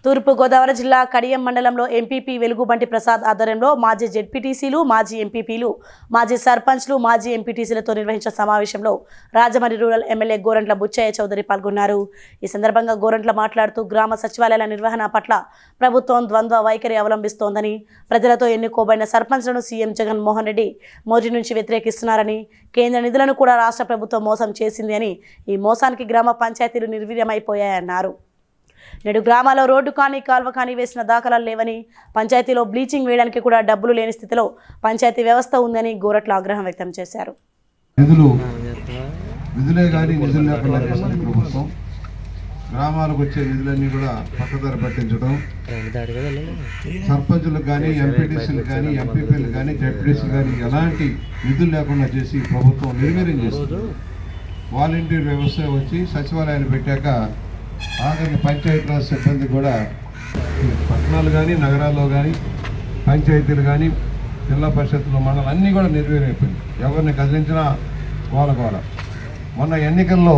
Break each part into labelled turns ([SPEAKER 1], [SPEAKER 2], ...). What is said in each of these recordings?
[SPEAKER 1] తూర్పు గోదావరి జిల్లా కడియం మండలంలో ఎంపీపీ వెలుగుబంటి ప్రసాద్ ఆధ్వర్యంలో మాజీ జెడ్పీటీసీలు మాజీ ఎంపీపీలు మాజీ సర్పంచ్లు మాజీ ఎంపీటీసీలతో నిర్వహించిన సమావేశంలో రాజమండ్రి రూరల్ ఎమ్మెల్యే గోరంట్ల బుచ్చయ్య చౌదరి పాల్గొన్నారు ఈ సందర్భంగా గోరంట్ల మాట్లాడుతూ గ్రామ సచివాలయాల నిర్వహణ పట్ల ప్రభుత్వం ద్వంద్వ వైఖరి అవలంబిస్తోందని ప్రజలతో ఎన్నుకోబడిన సర్పంచ్లను సీఎం జగన్ మోహన్ రెడ్డి మోదీ నుంచి వ్యతిరేకిస్తున్నారని కేంద్ర నిధులను కూడా రాష్ట్ర ప్రభుత్వం మోసం చేసింది అని ఈ మోసానికి గ్రామ పంచాయతీలు నిర్వీర్యమైపోయాయన్నారు నేడు గ్రామాల్లో రోడ్డు కానీ కాల్వ కానీ వేసిన దాఖలాలు లేవని పంచాయతీలో బ్లీచింగ్ వేయడానికి కూడా డబ్బులు లేని స్థితిలో పంచాయతీ వ్యవస్థ ఉందని గోరట్ల ఆగ్రహం వ్యక్తం చేశారు
[SPEAKER 2] నిధులు నిధులే కానీ నిధులు లేకుండా చేస్తుంది ప్రభుత్వం గ్రామాలకు వచ్చే నిధులన్నీ కూడా పక్కదారి పట్టించడం సర్పంచులకు కానీ ఎంపీటీసీలకు కానీ ఎంపీపీలు కానీ జడ్పీటీసీలు కానీ ఎలాంటి నిధులు లేకుండా చేసి ప్రభుత్వం నిర్వీర్యం చేస్తుంది వాలంటీర్ వ్యవస్థ వచ్చి సచివాలయాన్ని పెట్టాక ఆఖరికి పంచాయతీరాజ్ సిబ్బంది కూడా ఈ పట్టణాలు కానీ నగరాల్లో కానీ పంచాయతీలు కానీ జిల్లా పరిషత్తులు మండలం అన్నీ కూడా నిర్వీర్యమైపోయింది ఎవరిని కదిలించినా గోల గోల మొన్న ఎన్నికల్లో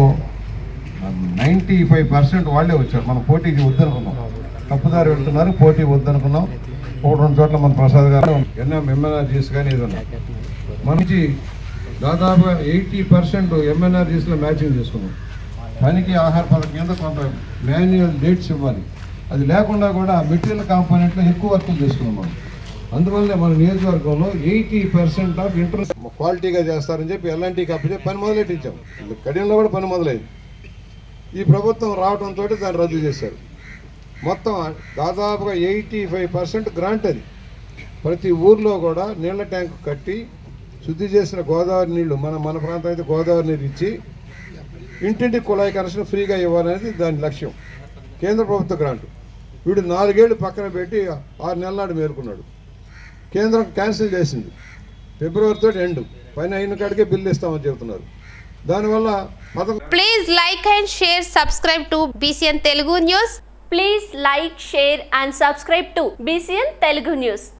[SPEAKER 2] నైంటీ ఫైవ్ పర్సెంట్ వాళ్ళే వచ్చారు మనం పోటీకి వద్దనుకున్నాం తప్పుదారి వెళ్తున్నారు పోటీ వద్దనుకున్నాం ఒకటి రెండు చోట్ల మన ప్రసాద్ గారు ఎన్నో ఎంఎన్ఆర్జీస్ కానీ ఇది ఉన్నాయి మంచి దాదాపుగా ఎయిటీ పర్సెంట్ ఎంఎన్ఆర్జీస్లో మ్యాచింగ్ చేసుకున్నాం పనికి ఆహార పథకం కింద కొంత మాన్యువల్ డేట్స్ ఇవ్వాలి అది లేకుండా కూడా మెటీరియల్ కాంపోనెంట్లో ఎక్కువ వర్కులు చేసుకున్నాం మనం అందువల్లే మన నియోజకవర్గంలో ఎయిటీ పర్సెంట్ ఆఫ్ ఇంట్రెస్ట్ క్వాలిటీగా చేస్తారని చెప్పి ఎలాంటి అప్పచెప్పి పని మొదలెట్టించాం కడియంలో కూడా పని మొదలైంది ఈ ప్రభుత్వం రావడంతో దాన్ని రద్దు చేశారు మొత్తం దాదాపుగా ఎయిటీ ఫైవ్ పర్సెంట్ గ్రాంట్ అది ప్రతి ఊర్లో కూడా నీళ్ల ట్యాంకు కట్టి శుద్ధి చేసిన గోదావరి నీళ్లు మన మన ప్రాంతం అయితే గోదావరి నీరు ఇచ్చి ఇంటింటి కుళాయి కనెక్షన్ ఫ్రీగా ఇవ్వాలనేది దాని లక్ష్యం కేంద్ర ప్రభుత్వ గ్రాంట్ వీడు నాలుగేళ్లు పక్కన పెట్టి ఆరు నెలల నాడు మేలుకున్నాడు కేంద్రం క్యాన్సిల్ చేసింది ఫిబ్రవరితో ఎండు పైన అయిన కాడికే బిల్లు ఇస్తామని చెబుతున్నారు దానివల్ల పథకం
[SPEAKER 3] Please like and share, subscribe to BCN Telugu News.
[SPEAKER 4] Please like, share and subscribe to BCN Telugu News.